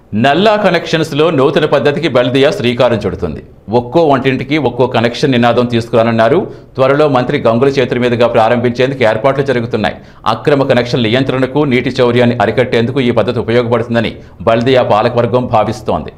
నల్లా కనెక్షన్స్ లో నూతన పద్ధతికి బల్దియా శ్రీకారం చుడుతుంది ఒక్కో వంటింటికి ఒక్కో కనెక్షన్ నినాదం తీసుకురానున్నారు త్వరలో మంత్రి గంగుల చేతుల మీదుగా ప్రారంభించేందుకు ఏర్పాట్లు జరుగుతున్నాయి అక్రమ కనెక్షన్ నియంత్రణకు నీటి చౌర్యాన్ని అరికట్టేందుకు ఈ పద్ధతి ఉపయోగపడుతుందని బల్దియా పాలకవర్గం భావిస్తోంది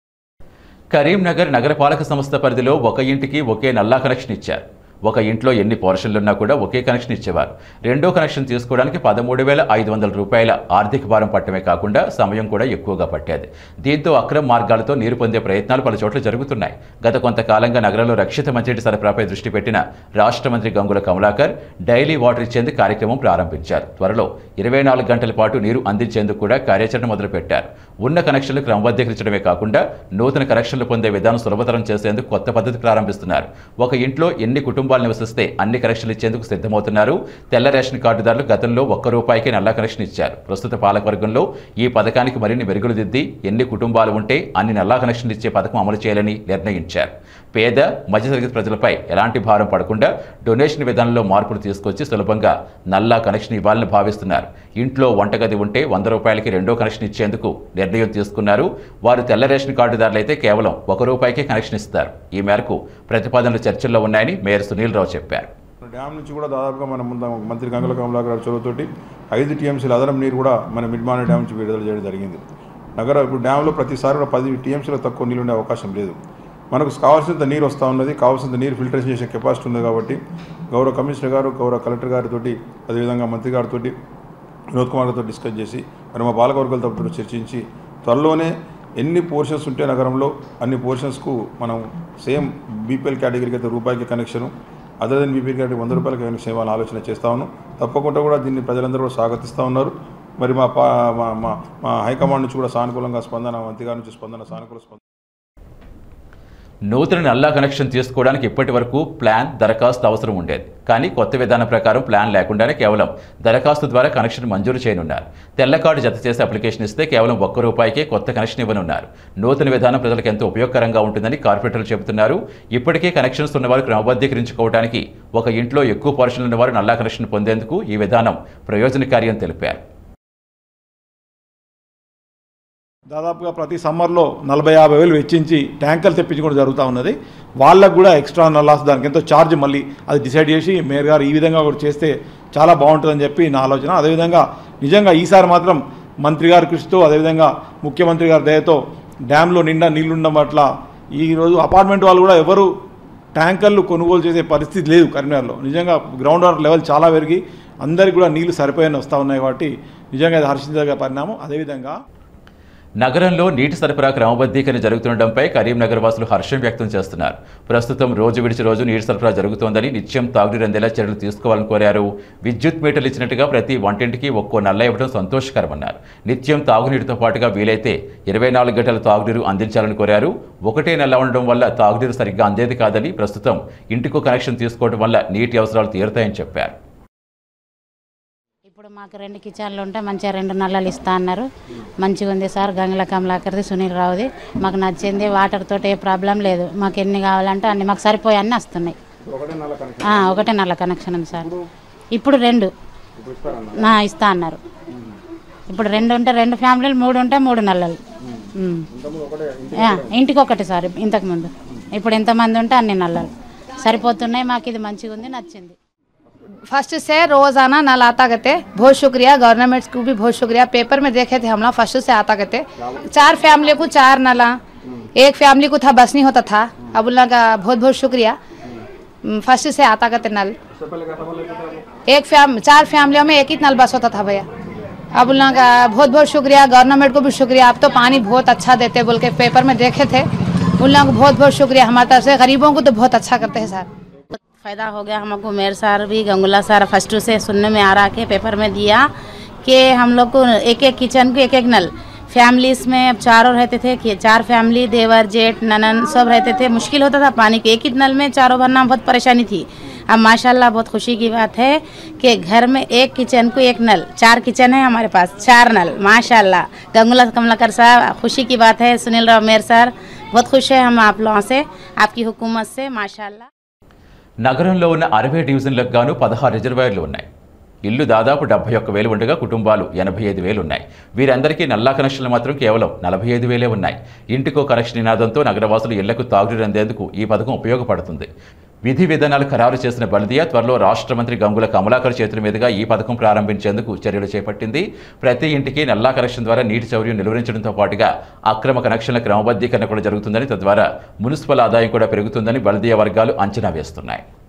కరీంనగర్ నగరపాలక సంస్థ పరిధిలో ఒక ఇంటికి ఒకే నల్లా కనెక్షన్ ఇచ్చారు ఒక ఇంట్లో ఎన్ని పోర్షన్లున్నా కూడా ఒకే కనెక్షన్ ఇచ్చేవారు రెండో కనెక్షన్ తీసుకోవడానికి పదమూడు వేల ఐదు వందల రూపాయల ఆర్థిక భారం పట్టమే కాకుండా సమయం కూడా ఎక్కువగా పట్టేది దీంతో అక్రమ మార్గాలతో నీరు పొందే ప్రయత్నాలు పలు చోట్ల జరుగుతున్నాయి గత కొంతకాలంగా నగరంలో రక్షిత మంచినీటి సరఫరాపై దృష్టి పెట్టిన రాష్ట్ర మంత్రి గంగుల కమలాకర్ డైలీ వాటర్ ఇచ్చేందుకు కార్యక్రమం ప్రారంభించారు త్వరలో ఇరవై నాలుగు గంటల పాటు నీరు అందించేందుకు కూడా కార్యాచరణ మొదలుపెట్టారు ఉన్న కనెక్షన్లు క్రమబద్ధీకరించడమే కాకుండా నూతన కనెక్షన్లు పొందే విధానం సులభతరం చేసేందుకు కొత్త పద్ధతి ప్రారంభిస్తున్నారు ఒక ఇంట్లో ఎన్ని కుటుంబాలు నివసిస్తే అన్ని కనెక్షన్లు ఇచ్చేందుకు సిద్ధమవుతున్నారు తెల్ల రేషన్ కార్డుదారులు గతంలో ఒక్క రూపాయికి నల్ల కనెక్షన్ ఇచ్చారు ప్రస్తుత పాలకవర్గంలో ఈ పథకానికి మరిన్ని మెరుగులు దిద్ది ఎన్ని కుటుంబాలు ఉంటే అన్ని నల్లా కనెక్షన్లు ఇచ్చే పథకం అమలు చేయాలని నిర్ణయించారు పేద మధ్యతరగతి ప్రజలపై ఎలాంటి భారం పడకుండా డొనేషన్ విధానంలో మార్పులు తీసుకొచ్చి సులభంగా నల్లా కనెక్షన్ ఇవ్వాలని భావిస్తున్నారు ఇంట్లో వంటగది ఉంటే వంద రూపాయలకి రెండో కనెక్షన్ ఇచ్చేందుకు నిర్ణయం తీసుకున్నారు వారు తెల్ల రేషన్ కార్డుదారులైతే కేవలం ఒక రూపాయికే కనెక్షన్ ఇస్తారు ఈ మేరకు ప్రతిపాదనలు చర్చల్లో ఉన్నాయని మేయర్ సునీల్ రావు చెప్పారు డ్యామ్ నుంచి కూడా దాదాపుగా మన ముందు మంత్రి గంగుల కమలాకర్ గారి చొరవతోటి ఐదు టీఎంసీల అదనం నీరు కూడా మన మిడ్మానే డ్యామ్ నుంచి విడుదల చేయడం జరిగింది నగర ఇప్పుడు డ్యామ్లో ప్రతిసారి కూడా పది టీఎంసీల తక్కువ నీళ్ళు ఉండే అవకాశం లేదు మనకు కావాల్సినంత నీరు వస్తూ ఉన్నది కావాల్సినంత నీరు ఫిల్టరేషన్ చేసే కెపాసిటీ ఉంది కాబట్టి గౌరవ కమిషనర్ గారు గౌరవ కలెక్టర్ గారితో అదేవిధంగా మంత్రి గారితో వినోద్ కుమార్ గారితో డిస్కస్ చేసి మరి మా పాలకవర్గాల తరపున చర్చించి త్వరలోనే ఎన్ని పోర్షన్స్ ఉంటే నగరంలో అన్ని పోర్షన్స్కు మనం సేమ్ బీపీఎల్ కేటగిరీకి అయితే రూపాయికి connection other than BPL category వంద రూపాయలకి కనెక్షన్ ఇవ్వాలని ఆలోచన చేస్తా ఉన్నాం తప్పకుండా కూడా దీన్ని ప్రజలందరూ కూడా స్వాగతిస్తూ ఉన్నారు మరి మా పా మా మా మా హైకమాండ్ నుంచి కూడా సానుకూలంగా స్పందన మంత్రి గారి నుంచి స్పందన సానుకూల స్పందన నూతన నల్లా కనెక్షన్ తీసుకోవడానికి ఇప్పటి వరకు ప్లాన్ దరఖాస్తు అవసరం ఉండేది కానీ కొత్త విధానం ప్రకారం ప్లాన్ లేకుండానే కేవలం దరఖాస్తు ద్వారా కనెక్షన్ మంజూరు చేయనున్నారు తెల్ల కార్డు జత చేసి అప్లికేషన్ ఇస్తే కేవలం ఒక్క రూపాయికే కొత్త కనెక్షన్ ఇవ్వనున్నారు నూతన విధానం ప్రజలకు ఎంతో ఉపయోగకరంగా ఉంటుందని కార్పొరేటర్లు చెబుతున్నారు ఇప్పటికే కనెక్షన్స్ ఉన్నవారు క్రమబద్ధీకరించుకోవడానికి ఒక ఇంట్లో ఎక్కువ పోర్షన్లు ఉన్నవారు నల్లా కనెక్షన్ పొందేందుకు ఈ విధానం ప్రయోజనకారి అని తెలిపారు దాదాపుగా ప్రతి సమ్మర్లో నలభై యాభై వేలు వెచ్చించి ట్యాంకర్లు తెప్పించుకోవడం జరుగుతూ ఉన్నది వాళ్ళకు కూడా ఎక్స్ట్రా నల్లాస్ దానికి ఎంతో ఛార్జ్ మళ్ళీ అది డిసైడ్ చేసి మేయర్ గారు ఈ విధంగా కూడా చేస్తే చాలా బాగుంటుందని చెప్పి నా ఆలోచన అదేవిధంగా నిజంగా ఈసారి మాత్రం మంత్రి గారి కృషితో అదేవిధంగా ముఖ్యమంత్రి గారి దయతో డ్యాంలో నిండా నీళ్లుండడం పట్ల ఈరోజు అపార్ట్మెంట్ వాళ్ళు కూడా ఎవరు ట్యాంకర్లు కొనుగోలు చేసే పరిస్థితి లేదు కరీంనగర్లో నిజంగా గ్రౌండ్ వాటర్ లెవెల్ చాలా పెరిగి అందరికీ కూడా నీళ్లు సరిపోయని వస్తూ ఉన్నాయి కాబట్టి నిజంగా ఇది హర్షించదగ్గ పరిణామం అదేవిధంగా నగరంలో నీటి సరఫరా క్రమబద్ధీకరణ జరుగుతుండటంపై కరీంనగర్ వాసులు హర్షం వ్యక్తం చేస్తున్నారు ప్రస్తుతం రోజు విడిచి రోజు నీటి సరఫరా జరుగుతోందని నిత్యం తాగునీరు అందేలా చర్యలు తీసుకోవాలని కోరారు విద్యుత్ మీటర్లు ఇచ్చినట్టుగా ప్రతి వంటింటికి ఒక్కో నల్ల ఇవ్వడం సంతోషకరమన్నారు నిత్యం తాగునీటితో పాటుగా వీలైతే ఇరవై నాలుగు గంటల తాగునీరు అందించాలని కోరారు ఒకటే నెల ఉండడం వల్ల తాగునీరు సరిగ్గా అందేది కాదని ప్రస్తుతం ఇంటికో కనెక్షన్ తీసుకోవడం వల్ల నీటి అవసరాలు తీరుతాయని చెప్పారు ఇప్పుడు మాకు రెండు కిచెన్లు ఉంటే మంచిగా రెండు నల్లలు ఇస్తా అన్నారు మంచిగా ఉంది సార్ గంగల కమలాకర్ది సునీల్ రావుది మాకు నచ్చింది వాటర్ తోటి ఏ ప్రాబ్లం లేదు మాకు ఎన్ని కావాలంటే అన్ని మాకు సరిపోయి అన్నీ వస్తున్నాయి ఆ, ఒకటే నల్ల కనెక్షన్ ఉంది సార్ ఇప్పుడు రెండు నా ఇస్తా అన్నారు ఇప్పుడు రెండు ఉంటే రెండు ఫ్యామిలీలు మూడు ఉంటే మూడు నల్లలు ఉమ్. ఆ, ఇంటికి ఒకటి సార్ ఇంతకుముందు ఇప్పుడు ఎంతమంది ఉంటే అన్ని నల్లలు సరిపోతున్నాయి మాకు ఇది మంచిగా ఉంది నచ్చింది फर्स्ट से रोजाना नल आता करते बहुत शुक्रिया गवर्नमेंट को भी बहुत शुक्रिया पेपर में देखे थे हम लोग फर्स्ट से आता करते चार फैमिली को चार नला एक फैमिली को था बस नहीं होता था अब उन लोगों का बहुत बहुत शुक्रिया फर्स्ट से आता करते नल एक फैम चार फैमिलियों में एक ही नल बस होता था भैया अब उन लोगों का बहुत बहुत शुक्रिया गवर्नमेंट को भी शुक्रिया आप तो पानी बहुत अच्छा देते बोल के पेपर में देखे थे उन लोगों को बहुत बहुत शुक्रिया हमारी तरफ से गरीबों को तो बहुत अच्छा करते हैं सर फ़ायदा हो गया हमको मेयर सर भी गंगुला सर फर्स्ट से सुनने में आ रहा के पेपर में दिया कि हम लोग को एक एक किचन को एक एक नल फैमिलीज में अब चारों रहते थे कि चार फैमिली देवर जेठ ननन सब रहते थे मुश्किल होता था पानी के एक ही नल में चारों भरना बहुत परेशानी थी अब माशाल्लाह बहुत खुशी की बात है कि घर में एक किचन को एक नल चार किचन है हमारे पास चार नल माशाल्लाह गंगुला कमलाकर साहब खुशी की बात है सुनील राव मेयर सर बहुत खुश है हम आप लोगों से आपकी हुकूमत से माशाल्लाह నగరంలో ఉన్న అరవై డివిజన్లకు గాను పదహారు రిజర్వాయర్లు ఉన్నాయి ఇల్లు దాదాపు డెబ్బై ఒక్క వేలు ఉండగా కుటుంబాలు ఎనభై ఐదు వేలు ఉన్నాయి వీరందరికీ నల్లా కనెక్షన్లు మాత్రం కేవలం నలభై ఐదు వేలే ఉన్నాయి ఇంటికో కనెక్షన్ నినాదంతో నగరవాసులు ఇళ్లకు తాగునీరు అందేందుకు ఈ పథకం ఉపయోగపడుతుంది విధి విధానాలు ఖరారు చేసిన బల్దియా త్వరలో రాష్ట్ర మంత్రి గంగుల కమలాకర్ చేతుల మీదుగా ఈ పథకం ప్రారంభించేందుకు చర్యలు చేపట్టింది ప్రతి ఇంటికి నల్లా కనెక్షన్ ద్వారా నీటి సౌకర్యం నిలువరించడంతో పాటుగా అక్రమ కనెక్షన్ల క్రమబద్ధీకరణ కూడా జరుగుతుందని తద్వారా మున్సిపల్ ఆదాయం కూడా పెరుగుతుందని బల్దియా వర్గాలు అంచనా వేస్తున్నాయి